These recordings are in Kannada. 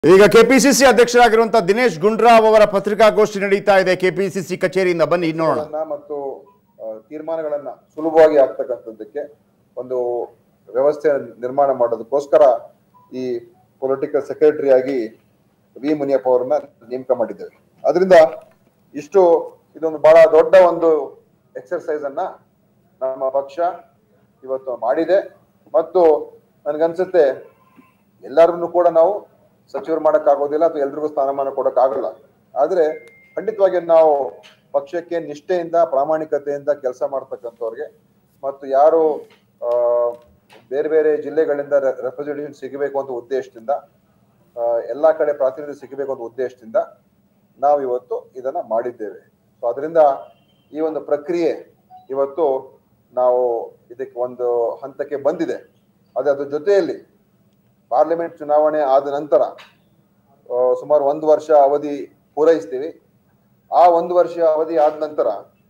ಈಗ ಕೆಪಿಸಿಸಿ ಅಧ್ಯಕ್ಷರಾಗಿರುವಂತಹ ದಿನೇಶ್ ಗುಂಡ್ರಾವ್ ಅವರ ಪತ್ರಿಕಾಗೋಷ್ಠಿ ನಡೀತಾ ಇದೆ ಕೆಪಿಸಿಸಿ ಕಚೇರಿಯಿಂದ ಬನ್ನಿ ನೋಡೋಣ ಗಳನ್ನ ಮತ್ತು ಆ, ತೀರ್ಮಾನಗಳನ್ನ ಸುಲಭವಾಗಿ ಆಗ್ತಕ್ಕಂಥದ್ದಕ್ಕೆ ಒಂದು ವ್ಯವಸ್ಥೆ ನಿರ್ಮಾಣ ಮಾಡೋದಕ್ಕೋಸ್ಕರ ಈ ಪೊಲಿಟಿಕಲ್ ಸೆಕ್ರೆಟರಿ ಆಗಿ ವಿ ಮುನಿಯಪ್ಪ ಅವರನ್ನ ನೇಮಕ ಮಾಡಿದ್ದೇವೆ ಅದರಿಂದ ಇಷ್ಟು ಇದೊಂದು ಬಹಳ ದೊಡ್ಡ ಒಂದು ಎಕ್ಸರ್ಸೈಸ್ ಅನ್ನ ನಮ್ಮ ಪಕ್ಷ ಇವತ್ತು ಮಾಡಿದೆ ಮತ್ತು ನನ್ಗನ್ಸುತ್ತೆ ಎಲ್ಲರನ್ನು ಕೂಡ ನಾವು ಸಚಿವರು ಮಾಡಕ್ಕಾಗೋದಿಲ್ಲ ಅಥವಾ ಎಲ್ರಿಗೂ ಸ್ಥಾನಮಾನ ಕೊಡಕ್ಕಾಗಲ್ಲ ಆದ್ರೆ ಖಂಡಿತವಾಗಿ ನಾವು ಪಕ್ಷಕ್ಕೆ ನಿಷ್ಠೆಯಿಂದ ಪ್ರಾಮಾಣಿಕತೆಯಿಂದ ಕೆಲಸ ಮಾಡ್ತಕ್ಕಂಥವ್ರಿಗೆ ಮತ್ತು ಯಾರು ಆ, ಬೇರೆ ಬೇರೆ ಜಿಲ್ಲೆಗಳಿಂದ ರೆಪ್ರೆಸೆಂಟೇಷನ್ ಸಿಗಬೇಕು ಅಂತ ಉದ್ದೇಶದಿಂದ ಆ, ಎಲ್ಲಾ ಕಡೆ ಪ್ರಾತಿನಿಧ್ಯ ಸಿಗಬೇಕು ಅಂತ ಉದ್ದೇಶದಿಂದ ನಾವು ಇವತ್ತು ಇದನ್ನ ಮಾಡಿದ್ದೇವೆ ಸೊ ಅದರಿಂದ ಈ ಒಂದು ಪ್ರಕ್ರಿಯೆ ಇವತ್ತು ನಾವು ಇದಕ್ಕೆ ಒಂದು ಹಂತಕ್ಕೆ ಬಂದಿದೆ ಅದೇ ಅದ್ರ ಜೊತೆಯಲ್ಲಿ ಪಾರ್ಲಿಮೆಂಟ್ ಚುನಾವಣೆ ಆದ ನಂತರ ಆ, ಸುಮಾರು ಒಂದು ವರ್ಷ ಅವಧಿ ಪೂರೈಸ್ತೀವಿ ಆ ಒಂದು ವರ್ಷ ಅವಧಿ ಆದ ನಂತರ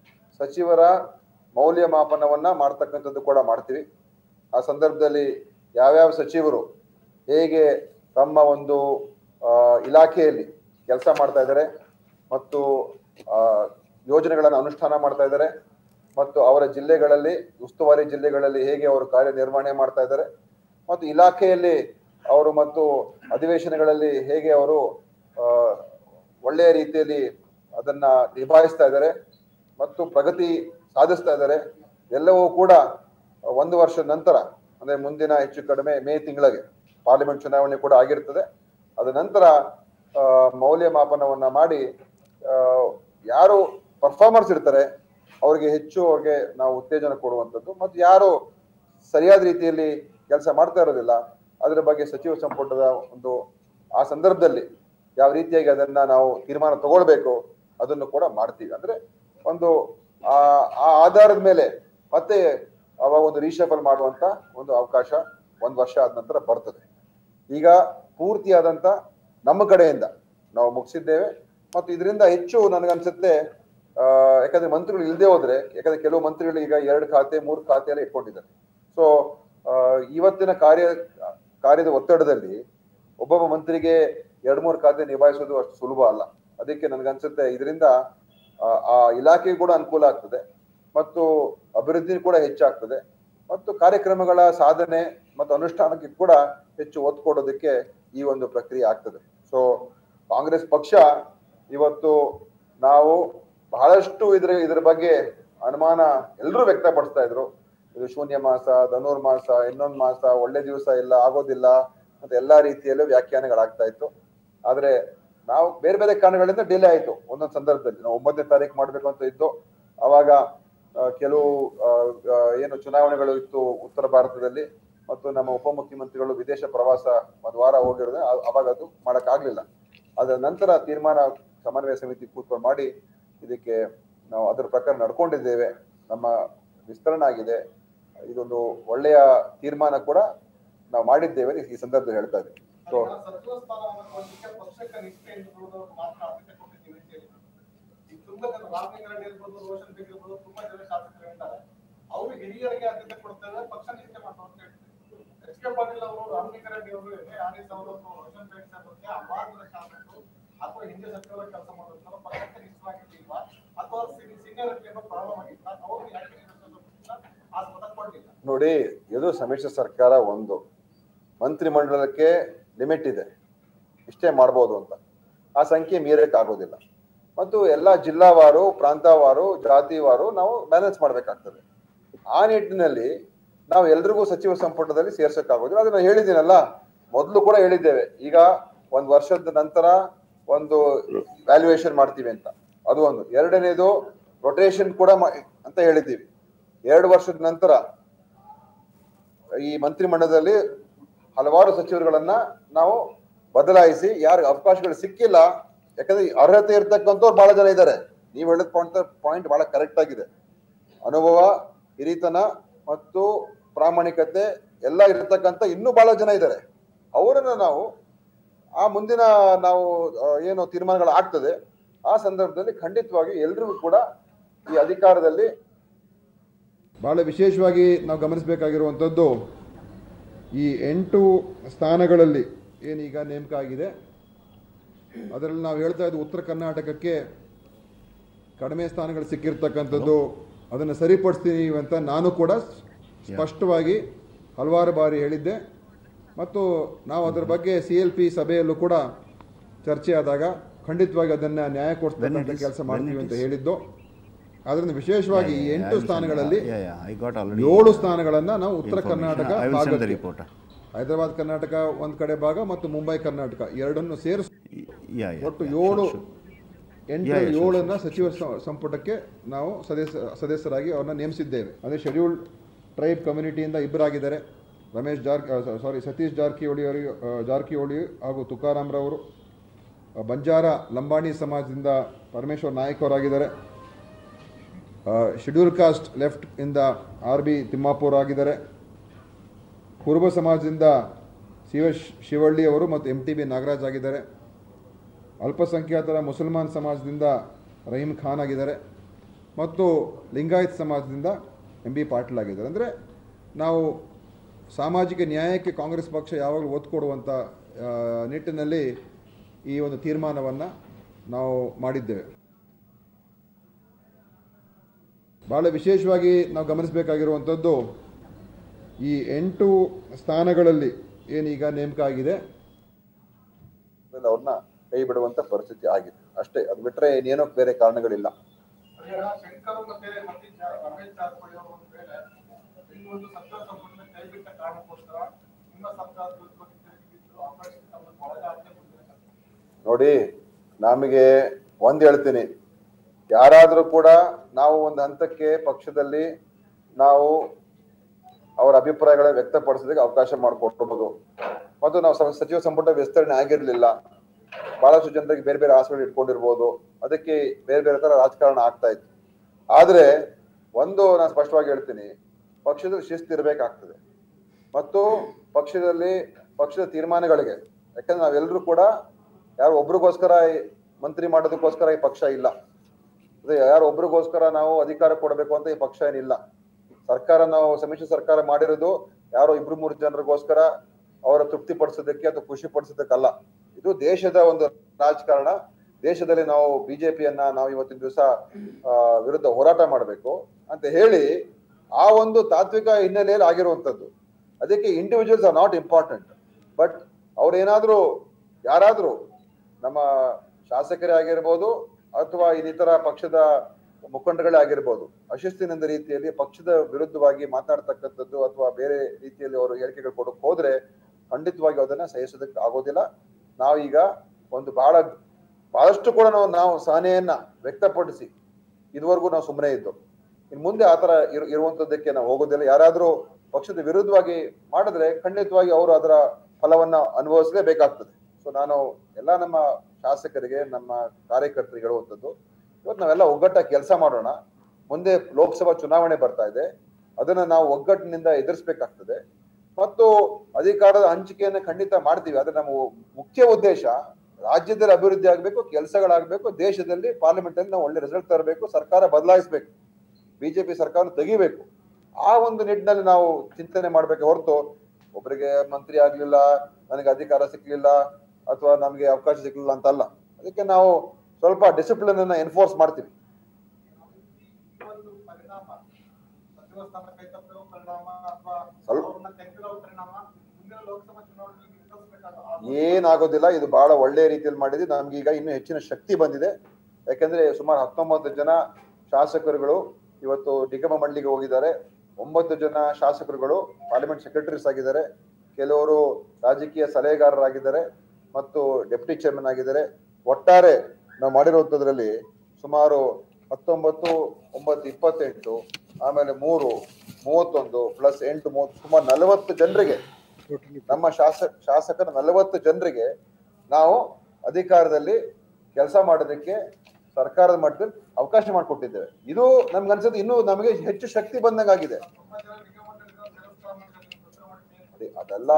ಸಚಿವರ ಮೌಲ್ಯಮಾಪನವನ್ನ ಮಾಡ್ತಕ್ಕಂಥದ್ದು ಕೂಡ ಮಾಡ್ತೀವಿ ಆ ಸಂದರ್ಭದಲ್ಲಿ ಯಾವ್ಯಾವ ಸಚಿವರು ಹೇಗೆ ತಮ್ಮ ಒಂದು ಆ, ಇಲಾಖೆಯಲ್ಲಿ ಕೆಲಸ ಮಾಡ್ತಾ ಇದ್ದಾರೆ ಮತ್ತು ಆ, ಯೋಜನೆಗಳನ್ನು ಅನುಷ್ಠಾನ ಮಾಡ್ತಾ ಇದ್ದಾರೆ ಮತ್ತು ಅವರ ಜಿಲ್ಲೆಗಳಲ್ಲಿ ಉಸ್ತುವಾರಿ ಜಿಲ್ಲೆಗಳಲ್ಲಿ ಹೇಗೆ ಅವರು ಕಾರ್ಯನಿರ್ವಹಣೆ ಮಾಡ್ತಾ ಇದ್ದಾರೆ ಮತ್ತು ಇಲಾಖೆಯಲ್ಲಿ ಅವರು ಮತ್ತು ಅಧಿವೇಶನಗಳಲ್ಲಿ ಹೇಗೆ ಅವರು ಆ, ಒಳ್ಳೆಯ ರೀತಿಯಲ್ಲಿ ಅದನ್ನ ನಿಭಾಯಿಸ್ತಾ ಇದ್ದಾರೆ ಮತ್ತು ಪ್ರಗತಿ ಸಾಧಿಸ್ತಾ ಇದ್ದಾರೆ ಎಲ್ಲವೂ ಕೂಡ ಒಂದು ವರ್ಷದ ನಂತರ ಅಂದ್ರೆ ಮುಂದಿನ ಹೆಚ್ಚು ಕಡಿಮೆ ಮೇ ತಿಂಗಳಿಗೆ ಪಾರ್ಲಿಮೆಂಟ್ ಚುನಾವಣೆ ಕೂಡ ಆಗಿರ್ತದೆ ಅದ ನಂತರ ಆ, ಮೌಲ್ಯಮಾಪನವನ್ನ ಮಾಡಿ ಆ, ಯಾರು ಪರ್ಫಾರ್ಮರ್ಸ್ ಇರ್ತಾರೆ ಅವ್ರಿಗೆ ಹೆಚ್ಚು ಅವ್ರಿಗೆ ನಾವು ಉತ್ತೇಜನ ಕೊಡುವಂಥದ್ದು ಮತ್ತು ಯಾರು ಸರಿಯಾದ ರೀತಿಯಲ್ಲಿ ಕೆಲಸ ಮಾಡ್ತಾ ಇರೋದಿಲ್ಲ ಅದರ ಬಗ್ಗೆ ಸಚಿವ ಸಂಪುಟದ ಒಂದು ಆ ಸಂದರ್ಭದಲ್ಲಿ ಯಾವ ರೀತಿಯಾಗಿ ಅದನ್ನ ನಾವು ತೀರ್ಮಾನ ತಗೊಳ್ಬೇಕು ಅದನ್ನು ಕೂಡ ಮಾಡ್ತೀವಿ ಅಂದ್ರೆ ಒಂದು ಆ ಆ ಆಧಾರದ ಮೇಲೆ ಮತ್ತೆ ಅವಾಗ ಒಂದು ರೀಶಫಲ್ ಮಾಡುವಂತ ಒಂದು ಅವಕಾಶ ಒಂದು ವರ್ಷ ಆದ ನಂತರ ಬರ್ತದೆ ಈಗ ಪೂರ್ತಿಯಾದಂತ ನಮ್ಮ ಕಡೆಯಿಂದ ನಾವು ಮುಗಿಸಿದ್ದೇವೆ ಮತ್ತು ಇದರಿಂದ ಹೆಚ್ಚು ನನಗನ್ಸುತ್ತೆ ಆ, ಯಾಕಂದ್ರೆ ಮಂತ್ರಿಗಳು ಇಲ್ಲದೆ ಹೋದ್ರೆ ಯಾಕಂದ್ರೆ ಕೆಲವು ಮಂತ್ರಿಗಳು ಈಗ ಎರಡು ಖಾತೆ ಮೂರು ಖಾತೆ ಎಲ್ಲ ಇಟ್ಕೊಂಡಿದ್ದಾರೆ ಸೊ ಇವತ್ತಿನ ಕಾರ್ಯ ಕಾರ್ಯದ ಒತ್ತಡದಲ್ಲಿ ಒಬ್ಬೊಬ್ಬ ಮಂತ್ರಿಗೆ ಎರಡ್ ಮೂರು ಖಾತೆ ನಿಭಾಯಿಸೋದು ಅಷ್ಟು ಸುಲಭ ಅಲ್ಲ ಅದಕ್ಕೆ ನನ್ಗನ್ಸುತ್ತೆ ಇದರಿಂದ ಆ, ಆ ಇಲಾಖೆಗೆ ಕೂಡ ಅನುಕೂಲ ಆಗ್ತದೆ ಮತ್ತು ಅಭಿವೃದ್ಧಿ ಕೂಡ ಹೆಚ್ಚಾಗ್ತದೆ ಮತ್ತು ಕಾರ್ಯಕ್ರಮಗಳ ಸಾಧನೆ ಮತ್ತು ಅನುಷ್ಠಾನಕ್ಕೆ ಕೂಡ ಹೆಚ್ಚು ಒತ್ತು ಕೊಡೋದಕ್ಕೆ ಈ ಒಂದು ಪ್ರಕ್ರಿಯೆ ಆಗ್ತದೆ ಸೊ ಕಾಂಗ್ರೆಸ್ ಪಕ್ಷ ಇವತ್ತು ನಾವು ಬಹಳಷ್ಟು ಇದ್ರ ಇದ್ರ ಬಗ್ಗೆ ಅನುಮಾನ ಎಲ್ಲರೂ ವ್ಯಕ್ತಪಡಿಸ್ತಾ ಇದ್ರು ಇದು ಶೂನ್ಯ ಮಾಸ ಧನುರ್ಮಾಸ ಇನ್ನೊಂದು ಮಾಸ ಒಳ್ಳೆ ದಿವಸ ಇಲ್ಲ ಆಗೋದಿಲ್ಲ ಅಂತ ಎಲ್ಲಾ ರೀತಿಯಲ್ಲೂ ವ್ಯಾಖ್ಯಾನಗಳಾಗ್ತಾ ಇತ್ತು ಆದ್ರೆ ನಾವು ಬೇರೆ ಬೇರೆ ಕಾರಣಗಳಿಂದ ಡಿಲೇ ಆಯ್ತು ಒಂದೊಂದು ಸಂದರ್ಭದಲ್ಲಿ ನಾವು ಒಂಬತ್ತನೇ ತಾರೀಕು ಮಾಡ್ಬೇಕು ಅಂತ ಇದ್ದು ಅವಾಗ ಆ, ಕೆಲವು ಆ, ಆ, ಏನು ಚುನಾವಣೆಗಳು ಇತ್ತು ಉತ್ತರ ಭಾರತದಲ್ಲಿ ಮತ್ತು ನಮ್ಮ ಉಪಮುಖ್ಯಮಂತ್ರಿಗಳು ವಿದೇಶ ಪ್ರವಾಸ ಒಂದು ವಾರ ಹೋಗಿರೋದು ಆ- ಅವಾಗ ಅದು ಮಾಡಕ್ ಆಗ್ಲಿಲ್ಲ ಅದರ ನಂತರ ತೀರ್ಮಾನ ಸಮನ್ವಯ ಸಮಿತಿ ಕೂತ್ಕೊಂಡು ಮಾಡಿ ಇದಕ್ಕೆ ನಾವು ಅದರ ಪ್ರಕಾರ ನಡ್ಕೊಂಡಿದ್ದೇವೆ ನಮ್ಮ ವಿಸ್ತರಣೆ ಆಗಿದೆ ಇದೊಂದು ಒಳ್ಳೆಯ ತೀರ್ಮಾನ ಕೂಡ ನಾವು ಮಾಡಿದ್ದೇವೆ ಅಂತ ಈ ಸಂದರ್ಭದಲ್ಲಿ ಹೇಳ್ತಾ ಇದ್ದೀವಿ ಸೊ ಸಚಿವ ಸ್ಥಾನವನ್ನು ಕೊಡ್ಲಿಕ್ಕೆ ಪಕ್ಷಕ್ಕೆ ನಿಷ್ಠೆ ಇರುವುದು ಮಾತ್ರ ಆದ್ಯತೆ ಕೊಟ್ಟಿದ್ದೀವಿ ಅಂತ ಹೇಳಿದ್ರು ಈಗ ತುಂಬಾ ಜನ ರಾಮಲಿಂಗ ರೆಡ್ಡಿ ಇರ್ಬೋದು ರೋಷನ್ ಬೇಗ್ ಇರ್ಬೋದು ತುಂಬಾ ಜನ ಶಾಸಕರು ಇದ್ದಾರೆ ಅವರು ಹಿರಿಯರಿಗೆ ಆದ್ಯತೆ ಕೊಡ್ತೇವೆ ಪಕ್ಷ ನಿಷ್ಠೆ ಮಾಡ್ತಾರೆ ಅಂತ ಹೇಳ್ತಾರೆ ಎಚ್ ಕೆ ಪಾಟೀಲ್ ಅವರು ರಾಮಲಿಂಗ ರೆಡ್ಡಿ ಅವರು ಆನೀಸ್ ಅವರು ರೋಷನ್ ಬೇಗ್ ಸರ್ ಬಗ್ಗೆ ಅವಾಗದ ಶಾಸಕರು ಅಥವಾ ಹಿಂದೆ ಸಚಿವರ ಕೆಲಸ ಮಾಡೋದ್ರ ಪಕ್ಷಕ್ಕೆ ನಿಷ್ಠವಾಗಿರ್ಲಿಲ್ವಾ ಅಥವಾ ಸೀನಿಯರಿಟಿ ಏನೋ ಪ್ರಾಬ್ಲಮ್ ಆಗಿತ್ತ ಅವ್ರು ಯಾಕೆ ನಿರ್ದೇಶನ ಆ ಪದ ಕೊಡ್ಲಿಲ್ಲ ನೋಡಿ ಇದು ಸಮ್ಮಿಶ್ರ ಸರ್ಕಾರ ಒಂದು ಮಂತ್ರಿಮಂಡಲಕ್ಕೆ ಲಿಮಿಟ್ ಇದೆ ಇಷ್ಟೇ ಮಾಡ್ಬೋದು ಅಂತ ಆ ಸಂಖ್ಯೆ ಮೀರಕ್ ಆಗೋದಿಲ್ಲ ಮತ್ತು ಎಲ್ಲ ಜಿಲ್ಲಾವಾರು ಪ್ರಾಂತವಾರು ಜಾತಿವಾರು ನಾವು ಬ್ಯಾಲೆನ್ಸ್ ಮಾಡ್ಬೇಕಾಗ್ತದೆ ಆ ನಿಟ್ಟಿನಲ್ಲಿ ನಾವು ಎಲ್ರಿಗೂ ಸಚಿವ ಸಂಪುಟದಲ್ಲಿ ಸೇರ್ಸಕ್ಕಾಗೋದಿಲ್ಲ ಅದನ್ನ ಹೇಳಿದ್ದೀನಲ್ಲ ಮೊದಲು ಕೂಡ ಹೇಳಿದ್ದೇವೆ ಈಗ ಒಂದ್ ವರ್ಷದ ನಂತರ ಒಂದು ವ್ಯಾಲ್ಯೂಯೇಷನ್ ಮಾಡ್ತೀವಿ ಅಂತ ಅದು ಒಂದು ಎರಡನೇದು ರೊಟೇಷನ್ ಕೂಡ ಮಾ- ಅಂತ ಹೇಳಿದ್ದೀವಿ ಎರಡು ವರ್ಷದ ನಂತರ ಈ ಮಂತ್ರಿಮಂಡಲದಲ್ಲಿ ಹಲವಾರು ಸಚಿವರುಗಳನ್ನ ನಾವು ಬದಲಾಯಿಸಿ ಯಾರಿಗೆ ಅವಕಾಶಗಳು ಸಿಕ್ಕಿಲ್ಲ ಯಾಕಂದ್ರೆ ಈ ಅರ್ಹತೆ ಇರ್ತಕ್ಕಂಥವ್ರು ಬಹಳ ಜನ ಇದ್ದಾರೆ ನೀವು ಹೇಳಿದ ಪಾಯಿಂಟ್ ಪಾಯಿಂಟ್ ಬಹಳ ಕರೆಕ್ಟ್ ಆಗಿದೆ ಅನುಭವ ಹಿರಿತನ ಮತ್ತು ಪ್ರಾಮಾಣಿಕತೆ ಎಲ್ಲ ಇರತಕ್ಕಂಥ ಇನ್ನೂ ಬಹಳ ಜನ ಇದ್ದಾರೆ ಅವರನ್ನ ನಾವು ಆ ಮುಂದಿನ ನಾವು ಆ, ಏನು ತೀರ್ಮಾನಗಳು ಆಗ್ತದೆ ಆ ಸಂದರ್ಭದಲ್ಲಿ ಖಂಡಿತವಾಗಿ ಎಲ್ರಿಗೂ ಕೂಡ ಈ ಅಧಿಕಾರದಲ್ಲಿ ಬಹಳ ವಿಶೇಷವಾಗಿ ನಾವು ಗಮನಿಸಬೇಕಾಗಿರುವಂಥದ್ದು ಈ ಎಂಟು ಸ್ಥಾನಗಳಲ್ಲಿ ಏನೀಗ ನೇಮಕ ಆಗಿದೆ ಅದರಲ್ಲಿ ನಾವು ಹೇಳ್ತಾ ಇದ್ದು ಉತ್ತರ ಕರ್ನಾಟಕಕ್ಕೆ ಕಡಿಮೆ ಸ್ಥಾನಗಳು ಸಿಕ್ಕಿರ್ತಕ್ಕಂಥದ್ದು ಅದನ್ನು ಸರಿಪಡಿಸ್ತೀನಿ ಅಂತ ನಾನು ಕೂಡ ಸ್ಪಷ್ಟವಾಗಿ ಹಲವಾರು ಬಾರಿ ಹೇಳಿದ್ದೆ ಮತ್ತು ನಾವು ಅದರ ಬಗ್ಗೆ ಸಿ ಎಲ್ ಪಿ ಸಭೆಯಲ್ಲೂ ಕೂಡ ಚರ್ಚೆ ಆದಾಗ ಖಂಡಿತವಾಗಿ ಅದನ್ನು ನ್ಯಾಯ ಕೊಡಿಸ್ತಕ್ಕಂಥ ಕೆಲಸ ಮಾಡ್ತೀವಿ ಅಂತ ಹೇಳಿದ್ದು ಅದರಿಂದ ವಿಶೇಷವಾಗಿ ಈ ಎಂಟು ಸ್ಥಾನಗಳಲ್ಲಿ ಐ ಗಾಟ್ ಆಲ್ರೆಡಿ ಏಳು ಸ್ಥಾನಗಳನ್ನು ನಾವು ಉತ್ತರ Karnataka I will send the ಭಾಗಕ್ಕೆ ರಿಪೋರ್ಟ್ ಹೈದರಾಬಾದ್ ಕರ್ನಾಟಕ ಒಂದು ಕಡೆ ಭಾಗ ಮತ್ತು ಮುಂಬೈ ಕರ್ನಾಟಕ ಎರಡನ್ನು ಸೇರಿಸಿ ಯಾ ಯಾ ಒಟ್ಟು ಏಳು ಎಂಟರಲ್ಲಿ ಏಳನ್ನ ಸಚಿವ ಸ- ಸಂಪುಟಕ್ಕೆ ನಾವು ಸದಸ್ಯ ಸದಸ್ಯರಾಗಿ ಅವ್ರನ್ನ ನೇಮಿಸಿದ್ದೇವೆ ಅದೇ ಶೆಡ್ಯೂಲ್ಡ್ ಟ್ರೈಬ್ ಕಮ್ಯುನಿಟಿಯಿಂದ ಇಬ್ಬರಾಗಿದ್ದಾರೆ ರಮೇಶ್ ಜಾರ್ ಸಾರಿ ಸತೀಶ್ ಜಾರಕಿಹೊಳಿ ಅವರಿಗೆ ಆ, ಜಾರಕಿಹೊಳಿ ಹಾಗೂ ತುಕಾರಾಮ್ರವರು ಆ, ಬಂಜಾರ ಲಂಬಾಣಿ ಸಮಾಜದಿಂದ ಪರಮೇಶ್ವರ್ ನಾಯಕ್ ಅವರಾಗಿದ್ದಾರೆ ಶೆಡ್ಯೂಲ್ ಕಾಸ್ಟ್ ಲೆಫ್ಟ್ ಇಂದ ಆರ್ ಬಿ ತಿಮ್ಮಾಪುರ್ ಆಗಿದ್ದಾರೆ ಕುರುಬ ಸಮಾಜದಿಂದ ಶಿವ ಶಿವಳ್ಳಿ ಅವರು ಮತ್ತು ಎಂ ಟಿ ಬಿ ನಾಗರಾಜ್ ಆಗಿದ್ದಾರೆ ಅಲ್ಪಸಂಖ್ಯಾತರ ಮುಸಲ್ಮಾನ್ ಸಮಾಜದಿಂದ ರಹೀಂ ಖಾನ್ ಆಗಿದ್ದಾರೆ ಮತ್ತು ಲಿಂಗಾಯತ್ ಸಮಾಜದಿಂದ ಎಂ ಬಿ ಪಾಟೀಲ್ ಆಗಿದ್ದಾರೆ ಅಂದರೆ ನಾವು ಸಾಮಾಜಿಕ ನ್ಯಾಯಕ್ಕೆ ಕಾಂಗ್ರೆಸ್ ಪಕ್ಷ ಯಾವಾಗಲೂ ಒತ್ತು ಕೊಡುವಂಥ ಆ, ನಿಟ್ಟಿನಲ್ಲಿ ಈ ಒಂದು ತೀರ್ಮಾನವನ್ನು ನಾವು ಮಾಡಿದ್ದೇವೆ ಭಾಳ ವಿಶೇಷವಾಗಿ ನಾವು ಗಮನಿಸಬೇಕಾಗಿರುವಂಥದ್ದು ಈ ಎಂಟು ಸ್ಥಾನಗಳಲ್ಲಿ ಏನೀಗ ನೇಮಕ ಆಗಿದೆ ಆಮೇಲೆ ಅವ್ರನ್ನ ಕೈ ಬಿಡುವಂತ ಪರಿಸ್ಥಿತಿ ಆಗಿದೆ ಅಷ್ಟೇ ಅದು ಬಿಟ್ರೆ ಇನ್ನೇನೋ ಬೇರೆ ಕಾರಣಗಳಿಲ್ಲ ಅದೇ ಶಂಕರ್ ಮತ್ತೆ ಮತ್ತೆ ಜಾ- ರಮೇಶ್ ಜಾರಕಿಹೊಳಿ ಅವರು ಒಂದು ವೇಳೆ ಈ ಒಂದು ಸಚಿವ ಸಂಪುಟದ ಕೈಬಿಟ್ಟ ಕಾರಣಕ್ಕೋಸ್ಕರ ನಿಮ್ಮ ಸರ್ಕಾರದ ವಿರುದ್ಧ ತಿರುಗಿದ್ದು ಆಪರೇಷನ್ ಕಮಲ ಒಳಗಾಟಕ್ಕೆ ಬಂದಿರತಕ್ಕಂಥದ್ದು ನೋಡಿ ನಮಗೆ ಒಂದ್ ಹೇಳ್ತೀನಿ ಯಾರಾದ್ರೂ ಕೂಡ ನಾವು ಒಂದು ಹಂತಕ್ಕೆ ಪಕ್ಷದಲ್ಲಿ ನಾವು ಅವರ ಅಭಿಪ್ರಾಯಗಳನ್ನ ವ್ಯಕ್ತಪಡಿಸೋದಕ್ಕೆ ಅವಕಾಶ ಮಾಡಿಕೊಡ್ಬೋದು ಮತ್ತು ನಾವು ಸ- ಸಚಿವ ಸಂಪುಟ ವಿಸ್ತರಣೆ ಆಗಿರ್ಲಿಲ್ಲ ಬಹಳಷ್ಟು ಜನರಿಗೆ ಬೇರೆ ಬೇರೆ ಆಸೆಗಳು ಇಟ್ಕೊಂಡಿರ್ಬೋದು ಅದಕ್ಕೆ ಬೇರೆ ಬೇರೆ ತರ ರಾಜಕಾರಣ ಆಗ್ತಾ ಇತ್ತು ಆದ್ರೆ ಒಂದು ನಾನು ಸ್ಪಷ್ಟವಾಗಿ ಹೇಳ್ತೀನಿ ಪಕ್ಷದಲ್ಲಿ ಶಿಸ್ತು ಇರಬೇಕಾಗ್ತದೆ ಮತ್ತು ಪಕ್ಷದಲ್ಲಿ ಪಕ್ಷದ ತೀರ್ಮಾನಗಳಿಗೆ ಯಾಕಂದ್ರೆ ನಾವೆಲ್ಲರೂ ಕೂಡ ಯಾರು ಒಬ್ರಿಗೋಸ್ಕರ ಈ ಮಂತ್ರಿ ಮಾಡೋದಕ್ಕೋಸ್ಕರ ಈ ಪಕ್ಷ ಇಲ್ಲ ಅದೇ ಯಾರು ಒಬ್ರಿಗೋಸ್ಕರ ನಾವು ಅಧಿಕಾರ ಕೊಡಬೇಕು ಅಂತ ಈ ಪಕ್ಷ ಏನಿಲ್ಲ ಸರ್ಕಾರ ನಾವು ಸಮ್ಮಿಶ್ರ ಸರ್ಕಾರ ಮಾಡಿರೋದು ಯಾರೋ ಇಬ್ರು ಮೂರು ಜನರಿಗೋಸ್ಕರ ಅವರ ತೃಪ್ತಿ ಪಡಿಸೋದಕ್ಕೆ ಅಥವಾ ಖುಷಿ ಪಡಿಸೋದಕ್ಕಲ್ಲ ಇದು ದೇಶದ ಒಂದು ರಾಜಕಾರಣ ದೇಶದಲ್ಲಿ ನಾವು ಬಿಜೆಪಿಯನ್ನ ನಾವು ಇವತ್ತಿನ ದಿವಸ ವಿರುದ್ಧ ಹೋರಾಟ ಮಾಡಬೇಕು ಅಂತ ಹೇಳಿ ಆ ಒಂದು ತಾತ್ವಿಕ ಹಿನ್ನೆಲೆಯಲ್ಲಿ ಆಗಿರುವಂತದ್ದು ಅದಕ್ಕೆ individuals are not important but ಅವ್ರೇನಾದ್ರೂ ಯಾರಾದ್ರೂ ನಮ್ಮ ಶಾಸಕರೇ ಆಗಿರ್ಬೋದು ಅಥವಾ ಇನ್ನಿತರ ಪಕ್ಷದ ಮುಖಂಡಗಳೇ ಆಗಿರ್ಬೋದು ಅಶಿಸ್ತಿನಿಂದ ರೀತಿಯಲ್ಲಿ ಪಕ್ಷದ ವಿರುದ್ಧವಾಗಿ ಮಾತನಾಡ್ತಕ್ಕಂಥದ್ದು ಅಥವಾ ಬೇರೆ ರೀತಿಯಲ್ಲಿ ಅವರು ಹೇಳಿಕೆಗಳು ಕೊಡಕ್ ಹೋದ್ರೆ ಖಂಡಿತವಾಗಿ ಅದನ್ನ ಸಹಿಸೋದಕ್ಕೆ ಆಗೋದಿಲ್ಲ ನಾವೀಗ ಒಂದು ಬಹಳ ಬಹಳಷ್ಟು ಕೂಡ ನಾವು ನಾವು ಸಹನೆಯನ್ನ ವ್ಯಕ್ತಪಡಿಸಿ ಇದುವರೆಗೂ ನಾವು ಸುಮ್ಮನೆ ಇದ್ದು ಇನ್ನು ಮುಂದೆ ಆತರ ಇರು ಇರುವಂತದ್ದಕ್ಕೆ ನಾವು ಹೋಗೋದಿಲ್ಲ ಯಾರಾದ್ರೂ ಪಕ್ಷದ ವಿರುದ್ಧವಾಗಿ ಮಾಡಿದ್ರೆ ಖಂಡಿತವಾಗಿ ಅವರು ಅದರ ಫಲವನ್ನ ಅನುಭವಿಸಲೇಬೇಕಾಗ್ತದೆ ಸೊ ನಾನು ಎಲ್ಲ ನಮ್ಮ ಶಾಸಕರಿಗೆ ನಮ್ಮ ಕಾರ್ಯಕರ್ತರಿಗೆ ಹೇಳುವಂಥದ್ದು ಇವತ್ತು ನಾವೆಲ್ಲ ಒಗ್ಗಟ್ಟಾಗಿ ಕೆಲಸ ಮಾಡೋಣ ಮುಂದೆ ಲೋಕಸಭಾ ಚುನಾವಣೆ ಬರ್ತಾ ಇದೆ ಅದನ್ನ ನಾವು ಒಗ್ಗಟ್ಟಿನಿಂದ ಎದುರಿಸ್ಬೇಕಾಗ್ತದೆ ಮತ್ತು ಅಧಿಕಾರದ ಹಂಚಿಕೆಯನ್ನ ಖಂಡಿತ ಮಾಡ್ತೀವಿ ಆದ್ರೆ ನಮ್ಮ ಮುಖ್ಯ ಉದ್ದೇಶ ರಾಜ್ಯದಲ್ಲಿ ಅಭಿವೃದ್ಧಿ ಆಗ್ಬೇಕು ಕೆಲಸಗಳಾಗಬೇಕು ದೇಶದಲ್ಲಿ ಪಾರ್ಲಿಮೆಂಟ್ ಅಲ್ಲಿ ನಾವು ಒಳ್ಳೆ ರಿಸಲ್ಟ್ ತರಬೇಕು ಸರ್ಕಾರ ಬದಲಾಯಿಸಬೇಕು ಬಿಜೆಪಿ ಸರ್ಕಾರ ತೆಗಿಬೇಕು ಆ ಒಂದು ನಿಟ್ಟಿನಲ್ಲಿ ನಾವು ಚಿಂತನೆ ಮಾಡ್ಬೇಕು ಹೊರತು ಒಬ್ಬರಿಗೆ ಮಂತ್ರಿ ಆಗ್ಲಿಲ್ಲ ನನಗೆ ಅಧಿಕಾರ ಸಿಕ್ಲಿಲ್ಲ ಅಥವಾ ನಮಗೆ ಅವಕಾಶ ಸಿಕ್ಲಿಲ್ಲ ಅಂತಲ್ಲ ಅದಕ್ಕೆ ನಾವು ಸ್ವಲ್ಪ ಡಿಸಿಪ್ಲಿನ್ ಅನ್ನ ಎನ್ಫೋರ್ಸ್ ಮಾಡ್ತೀವಿ ಈ ಒಂದು ಪರಿಣಾಮ ಸಚಿವ ಸ್ಥಾನ ಕೈ ತಪ್ಪಿರೋ ಪರಿಣಾಮ ಅಥವಾ ಸ್ವಲ್ಪ- ಅವ್ರನ್ನ ತೆಗೆದಿರೋ ಪರಿಣಾಮ ಮುಂದಿನ ಲೋಕಸಭಾ ಚುನಾವಣೆಯಲ್ಲಿ ಎದುರಿಸಬೇಕಾದ ಏನಾಗೋದಿಲ್ಲ ಇದು ಬಹಳ ಒಳ್ಳೆ ರೀತಿಯಲ್ಲಿ ಮಾಡಿದ್ವಿ ನಮ್ಗೆ ಈಗ ಇನ್ನೂ ಹೆಚ್ಚಿನ ಶಕ್ತಿ ಬಂದಿದೆ ಯಾಕಂದ್ರೆ ಸುಮಾರು ಹತ್ತೊಂಬತ್ತು ಜನ ಶಾಸಕರುಗಳು ಇವತ್ತು ನಿಗಮ ಮಂಡಳಿಗೆ ಹೋಗಿದ್ದಾರೆ ಒಂಬತ್ತು ಜನ ಶಾಸಕರುಗಳು ಪಾರ್ಲಿಮೆಂಟ್ ಸೆಕ್ರೆಟರೀಸ್ ಆಗಿದ್ದಾರೆ ಕೆಲವರು ರಾಜಕೀಯ ಸಲಹೆಗಾರರಾಗಿದ್ದಾರೆ ಮತ್ತು ಡೆಪ್ಟಿ ಚೇರ್ಮನ್ ಆಗಿದ್ದಾರೆ ಒಟ್ಟಾರೆ ನಾವು ಮಾಡಿರುವಂತದ್ರಲ್ಲಿ ಸುಮಾರು ಹತ್ತೊಂಬತ್ತು ಒಂಬತ್ತು ಇಪ್ಪತ್ತೆಂಟು ಆಮೇಲೆ ಮೂರು ಮೂವತ್ತೊಂದು ಪ್ಲಸ್ ಎಂಟು ಮೂವತ್ತು ಸುಮಾರು ನಲವತ್ತು ಜನರಿಗೆ ನಮ್ಮ ಶಾಸಕ ಶಾಸಕರ ನಲವತ್ತು ಜನರಿಗೆ ನಾವು ಅಧಿಕಾರದಲ್ಲಿ ಕೆಲಸ ಮಾಡೋದಕ್ಕೆ ಸರ್ಕಾರದ ಮಟ್ಟದಲ್ಲಿ ಅವಕಾಶ ಮಾಡಿಕೊಟ್ಟಿದ್ದೇವೆ ಇದು ನಮ್ಗೆ ಅನ್ಸುತ್ತೆ ಇನ್ನೂ ನಮಗೆ ಹೆಚ್ಚು ಶಕ್ತಿ ಬಂದಂಗಾಗಿದೆ ತುಂಬಾ ಜನ ನಿಗಮ ಮಂಡಳಿಗಳು ತಿರಸ್ಕಾರ ಮಾಡಿದ್ದಾರೆ, ತಿರಸ್ಕಾರ ಮಾಡಿ ಅದೇ ಅದೆಲ್ಲ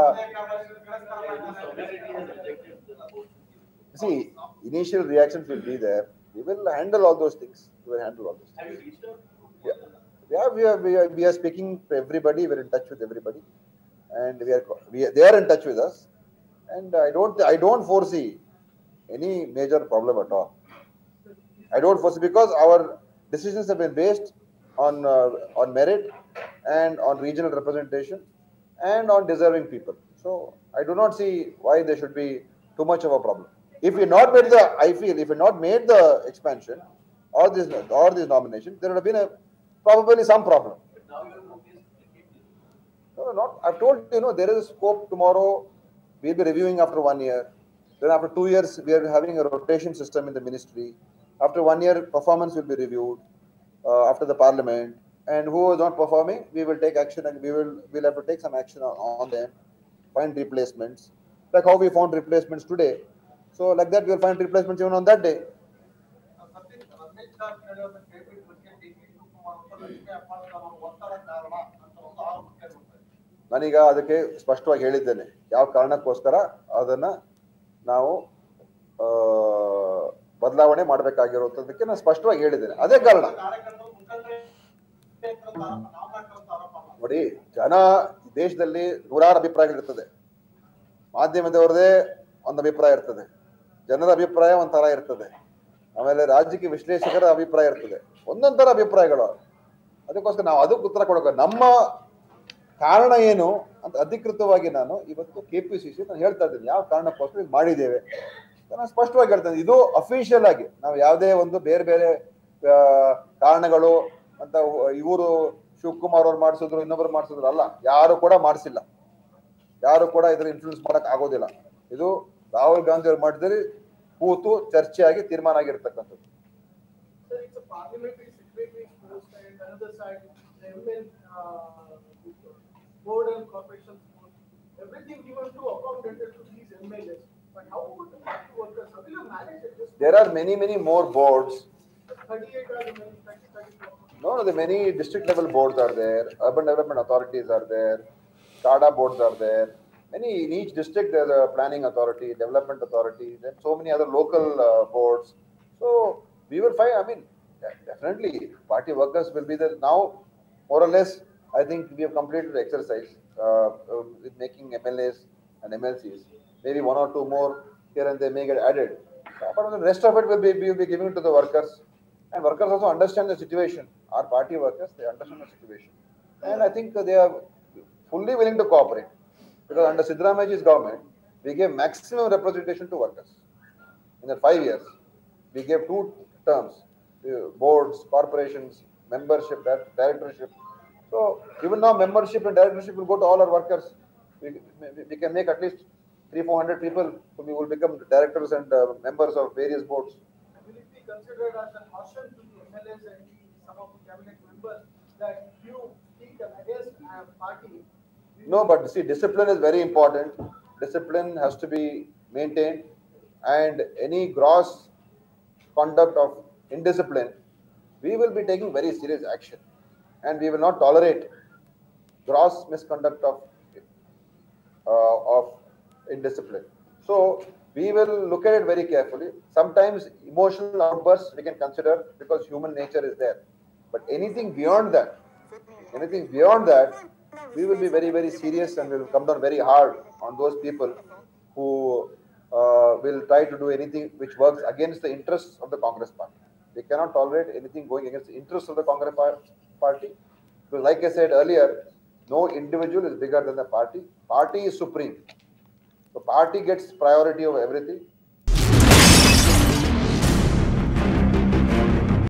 see initial reactions will be there we will handle all those things we will handle all those Yeah, we are, we are, we are speaking to everybody. We're in touch with everybody, and we are, we are, they are in touch with us. And I don't, I don't foresee any major problem at all. I don't foresee because our decisions have been based on uh, on merit and on regional representation and on deserving people. So I do not see why there should be too much of a problem. If we not made the, I feel if we not made the expansion or this or this nomination, there would have been a probably some problem. No, no, not. I've told you, you know, there is a scope tomorrow. We'll be reviewing after one year. Then after two years, we are having a rotation system in the ministry. After one year, performance will be reviewed uh, after the parliament. And who is not performing, we will take action and we will we'll have to take some action on, on them, find replacements. Like how we found replacements today. So like that, we'll find replacements even on that day. Satish Ramesh Jarkiholi ಅವ್ರನ್ನ ಕೇಳ್ಬಿಟ್ಟು ಬಗ್ಗೆ ಡಿ ಕೆ ಶಿವಕುಮಾರ್ ಅವರು ಲಕ್ಷ್ಮಿ ಹೆಬ್ಬಾಳ್ಕರ್ ಅವರ ಒತ್ತಡ ಕಾರಣ ಅಂತ ಒಂದು ಆರೋಪ ಕೇಳ್ಬಿಡ್ತಾರೆ ನಾನೀಗ ಅದಕ್ಕೆ ಸ್ಪಷ್ಟವಾಗಿ ಹೇಳಿದ್ದೇನೆ ಯಾವ ಕಾರಣಕ್ಕೋಸ್ಕರ ಅದನ್ನ ನಾವು ಆ, ಬದಲಾವಣೆ ಮಾಡಬೇಕಾಗಿರುವಂತದಕ್ಕೆ ನಾನು ಸ್ಪಷ್ಟವಾಗಿ ಹೇಳಿದ್ದೇನೆ ಅದೇ ಕಾರಣ ಕಾರ್ಯಕರ್ತರು ಮುಖಂಡರೇ ನಾವು ಮಾಡ್ಕೊಂತ ಆರೋಪ ಅಲ್ಲ. ನೋಡಿ ಜನ ಈ ದೇಶದಲ್ಲಿ ನೂರಾರು ಅಭಿಪ್ರಾಯಗಳಿರ್ತದೆ ಮಾಧ್ಯಮದವ್ರದೇ ಒಂದು ಅಭಿಪ್ರಾಯ ಇರ್ತದೆ ಜನರ ಅಭಿಪ್ರಾಯ ಒಂಥರ ಇರ್ತದೆ ಆಮೇಲೆ ರಾಜಕೀಯ ವಿಶ್ಲೇಷಕರ ಅಭಿಪ್ರಾಯ ಇರ್ತದೆ ಒಂದೊಂದ್ ತರ ಅಭಿಪ್ರಾಯಗಳು ಅದಕ್ಕೋಸ್ಕರ ನಾವು ಅದಕ್ಕೆ ಉತ್ತರ ಕೊಡಬೇಕು ನಮ್ಮ ಕಾರಣ ಏನು ಅಂತ ಅಧಿಕೃತವಾಗಿ ನಾನು ಇವತ್ತು ಕೆ ಪಿ ಸಿ ಸಿ ನಾನು ಹೇಳ್ತಾ ಇದ್ದೀನಿ ಯಾವ ಕಾರಣಕ್ಕೋಸ್ಕರ ಇದು ಮಾಡಿದ್ದೇವೆ ಅಂತ ನಾನು ಸ್ಪಷ್ಟವಾಗಿ ಹೇಳ್ತೇನೆ ಇದು ಅಫಿಷಿಯಲ್ ಆಗಿ ನಾವು ಯಾವುದೇ ಒಂದು ಬೇರೆ ಬೇರೆ ಆ, ಕಾರಣಗಳು ಅಂತ ಇವರು ಶಿವಕುಮಾರ್ ಅವ್ರು ಮಾಡಿಸಿದ್ರು ಇನ್ನೊಬ್ರು ಮಾಡಿಸಿದ್ರು ಅಲ್ಲ ಯಾರು ಕೂಡ ಮಾಡಿಸಿಲ್ಲ ಯಾರು ಕೂಡ ಇದ್ರ ಇನ್ಫ್ಲೂಯೆನ್ಸ್ ಮಾಡಕ್ ಆಗೋದಿಲ್ಲ ಇದು ರಾಹುಲ್ ಗಾಂಧಿ ಅವ್ರು ಮಾಡಿದ್ರೆ ಕೂತು ಚರ್ಚೆಯಾಗಿ ತೀರ್ಮಾನ ಆಗಿರ್ತಕ್ಕಂಥದ್ದು Sir, it's a parliamentary secretary post and another side, the ML, uh, board and corporation board. Everything given to accommodated to these MLAs. But how would the party workers, how will you manage it? Just there are many many more boards thirty-eight are remaining, thirty, thirty-four. No, no, the many district level boards are there, urban development authorities are there, SCADA boards are there. Many, in each district, there's a planning authority, development authority, then so many other local uh, boards. So we will find, I mean, de- definitely, party workers will be there. Now, more or less, I think we have completed the exercise uh, uh, with making MLAs and MLCs. Maybe one or two more here and there may get added. But the rest of it will be, we will be giving to the workers. And workers also understand the situation. Our party workers, they understand the situation. And I think they are fully willing to cooperate. Because under Sidramaiji's government, we gave maximum representation to workers. In the five years, we gave two terms, uh, boards, corporations, membership, di- directorship. So even now, membership and directorship will go to all our workers. We, we- we can make at least three, four hundred people who will become directors and uh, members of various boards. Will it be considered as a caution to the MLAs and the, some of the cabinet members that if you speak against a party? we No, but see, discipline is very important. Discipline has to be maintained, and any gross conduct of indiscipline, we will be taking very serious action, and we will not tolerate gross misconduct of uh, of indiscipline. So we will look at it very carefully. Sometimes emotional outbursts we can consider because human nature is there, but anything beyond that, anything beyond that, we will be very, very serious and we will come down very hard on those people who uh, will try to do anything which works against the interests of the Congress party. We cannot tolerate anything going against the interests of the Congress par- party. Because like I said earlier, no individual is bigger than the party. Party is supreme. The party gets priority over everything.